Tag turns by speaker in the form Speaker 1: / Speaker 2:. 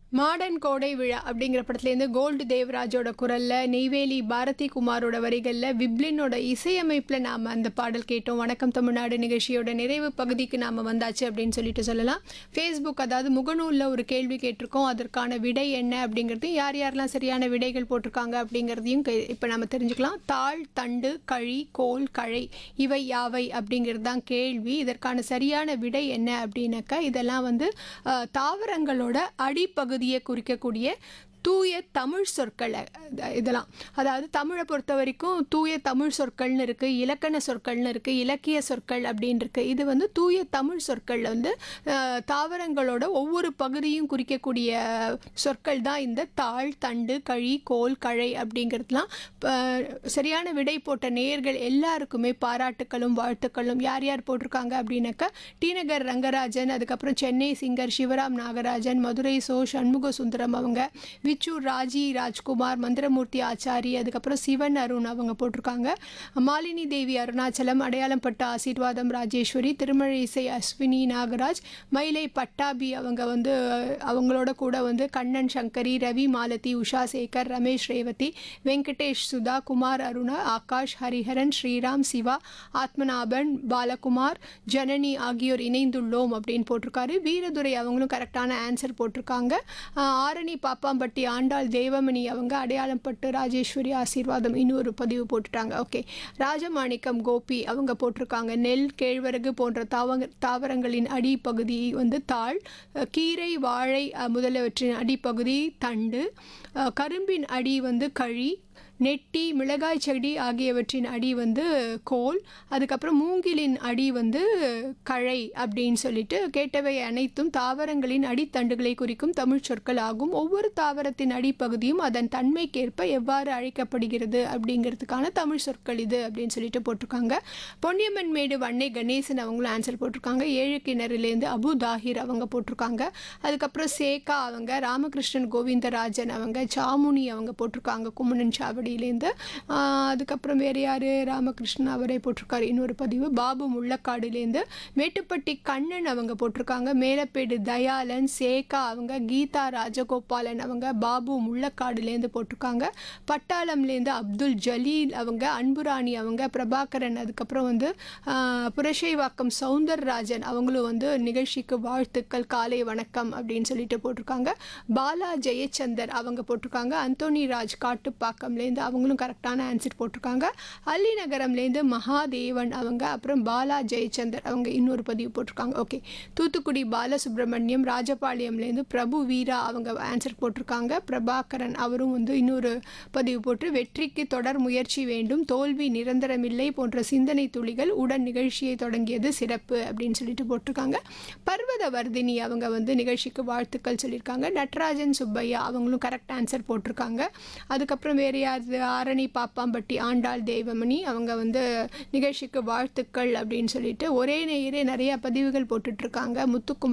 Speaker 1: modern கோடை விழா அப்படிங்கிற படத்துலேருந்து கோல்டு தேவராஜோட குரலில் நெய்வேலி பாரதி குமாரோட வரிகளில் விப்ளினோட இசையமைப்பில் நாம் அந்த பாடல் கேட்டோம் வணக்கம் தமிழ்நாடு நிகழ்ச்சியோட நிறைவு பகுதிக்கு நாம் வந்தாச்சு அப்படின்னு சொல்லிட்டு சொல்லலாம் ஃபேஸ்புக் அதாவது முகநூலில் ஒரு கேள்வி கேட்டிருக்கோம் அதற்கான விடை என்ன அப்படிங்கிறதையும் யார் யாரெல்லாம் சரியான விடைகள் போட்டிருக்காங்க அப்படிங்கிறதையும் இப்போ நம்ம தெரிஞ்சுக்கலாம் தாழ் தண்டு கழி கோல் கழை இவை யாவை அப்படிங்கிறது தான் கேள்வி இதற்கான சரியான விடை என்ன அப்படின்னாக்கா இதெல்லாம் வந்து அஹ், தாவரங்களோட அடிப்பகுதியை குறிக்கக்கூடிய தூய தமிழ் சொற்கள் அஹ், இதெல்லாம் அதாவது தமிழை பொறுத்த வரைக்கும் தூய தமிழ் சொற்கள்னு இருக்குது இலக்கண சொற்கள்னு இருக்குது இலக்கிய சொற்கள் அப்படின்னு இருக்கு இது வந்து தூய தமிழ் சொற்கள் வந்து அஹ், தாவரங்களோட ஒவ்வொரு பகுதியும் குறிக்கக்கூடிய சொற்கள் தான் இந்த தாழ் தண்டு கழி கோல் கழை அப்படிங்கிறதுலாம் அஹ், சரியான விடை போட்ட நேயர்கள் எல்லாருக்குமே பாராட்டுக்களும் வாழ்த்துக்களும் யார் யார் போட்டிருக்காங்க அப்படின்னாக்கா டி நகர் ரங்கராஜன் அதுக்கப்புறம் சென்னை சிங்கர் சிவராம் நாகராஜன் மதுரை சோ சண்முக சுந்தரம் அவங்க விச்சூர் ராஜி ராஜ்குமார் மந்திரமூர்த்தி ஆச்சாரி அதுக்கப்புறம் சிவன் அருண் அவங்க போட்டிருக்காங்க மாலினி தேவி அருணாச்சலம் அடையாளம் பட்ட ஆசீர்வாதம் ராஜேஸ்வரி திருமழை இசை அஸ்வினி நாகராஜ் மயிலை பட்டாபி அவங்க வந்து அஹ், அவங்களோட கூட வந்து கண்ணன் சங்கரி ரவி மாலதி உஷா சேகர் ரமேஷ் ரேவதி வெங்கடேஷ் சுதா குமார் அருணா ஆகாஷ் ஹரிஹரன் ஸ்ரீராம் சிவா ஆத்மநாபன் பாலகுமார் ஜனனி ஆகியோர் இணைந்துள்ளோம் அப்படின்னு போட்டிருக்காரு வீரதுரை அவங்களும் கரெக்டான ஆன்சர் போட்டிருக்காங்க ஆஹ் ஆரணி பாப்பாம்பட்டி ஆண்டாள் தேவமணி அவங்க அடையாளம் பட்டு ராஜேஸ்வரி ஆசீர்வாதம் இன்னொரு பதிவு போட்டுட்டாங்க ஓகே ராஜமாணிக்கம் கோபி அவங்க போட்டிருக்காங்க நெல் கேழ்வரகு போன்ற தாவங்க தாவரங்களின் அடிப்பகுதி வந்து தாள் அஹ் கீரை வாழை அஹ் முதலியவற்றின் அடிப்பகுதி தண்டு அஹ் கரும்பின் அடி வந்து கழி நெட்டி மிளகாய் செடி ஆகியவற்றின் அடி வந்து கோல் அதுக்கப்புறம் மூங்கிலின் அடி வந்து கழை அப்படின்னு சொல்லிட்டு கேட்டவை அனைத்தும் தாவரங்களின் அடித்தண்டுகளை குறிக்கும் தமிழ் சொற்கள் ஆகும் ஒவ்வொரு தாவரத்தின் அடிப்பகுதியும் அதன் தன்மைக்கேற்ப எவ்வாறு அழைக்கப்படுகிறது அப்படிங்கிறதுக்கான தமிழ் சொற்கள் இது அப்படின்னு சொல்லிட்டு போட்டிருக்காங்க பொன்னியம்மன் மேடு வண்ணை கணேசன் அவங்களும் ஆன்சர் போட்டிருக்காங்க ஏழு கிணறுலேருந்து அபு தாஹிர் அவங்க போட்டிருக்காங்க அதுக்கப்புறம் சேகா அவங்க ராமகிருஷ்ணன் கோவிந்தராஜன் அவங்க சாமுனி அவங்க போட்டிருக்காங்க கும்மணன் சாவடியிலேருந்து ஆஹ் அதுக்கப்புறம் வேறு யார் ராமகிருஷ்ணன் அவரே போட்டிருக்காரு இன்னொரு பதிவு பாபு முள்ளக்காடுலேருந்து மேட்டுப்பட்டி கண்ணன் அவங்க போட்டிருக்காங்க மேலப்பேடு தயாளன் சேகா அவங்க கீதா ராஜகோபாலன் அவங்க பாபு முள்ளக்காடுலேருந்து போட்டிருக்காங்க பட்டாளம்லேருந்து அப்துல் ஜலீல் அவங்க அன்புராணி அவங்க பிரபாகரன் அதுக்கப்புறம் வந்து ஆஹ், புரஷைவாக்கம் சவுந்தரராஜன் அவங்களும் வந்து நிகழ்ச்சிக்கு வாழ்த்துக்கள் காலை வணக்கம் அப்படின்னு சொல்லிட்டு போட்டிருக்காங்க பாலா ஜெயச்சந்தர் அவங்க போட்டிருக்காங்க அந்தோனி ராஜ் காட்டுப்பாக்கம்லேருந்து அவங்களும் கரெக்டான ஆன்சர் போட்டிருக்காங்க அல்லி நகரம்லேருந்து மகாதேவன் அவங்க அப்புறம் பாலா ஜெயச்சந்தர் அவங்க இன்னொரு பதிவு போட்டிருக்காங்க ஓகே தூத்துக்குடி பாலசுப்ரமணியம் ராஜபாளையம்லேருந்து பிரபு வீரா அவங்க ஆன்சர் போட்டிருக்காங்க பிரபாகரன் அவரும் வந்து இன்னொரு பதிவு போட்டு வெற்றிக்கு தொடர் முயற்சி வேண்டும் தோல்வி நிரந்தரமில்லை போன்ற சிந்தனை துளிகள் உடன் நிகழ்ச்சியை தொடங்கியது சிறப்பு அப்படின்னு சொல்லிட்டு போட்டிருக்காங்க பர்வத வர்தினி அவங்க வந்து நிகழ்ச்சிக்கு வாழ்த்துக்கள் சொல்லியிருக்காங்க நட்ராஜன் சுப்பையா அவங்களும் கரெக்ட் ஆன்சர் போட்டிருக்காங்க அதுக்கப்புறம் வேறு யார் ஆரணி பாப்பாம்பட்டி ஆண்டாள் தேவமணி அவங்க வந்து நிகழ்ச்சிக்கு வாழ்த்துக்கள் அப்படின்னு சொல்லிட்டு ஒரே நேரே நிறைய பதிவுகள் போட்டுட்ருக்காங்க முத்துக்குமார்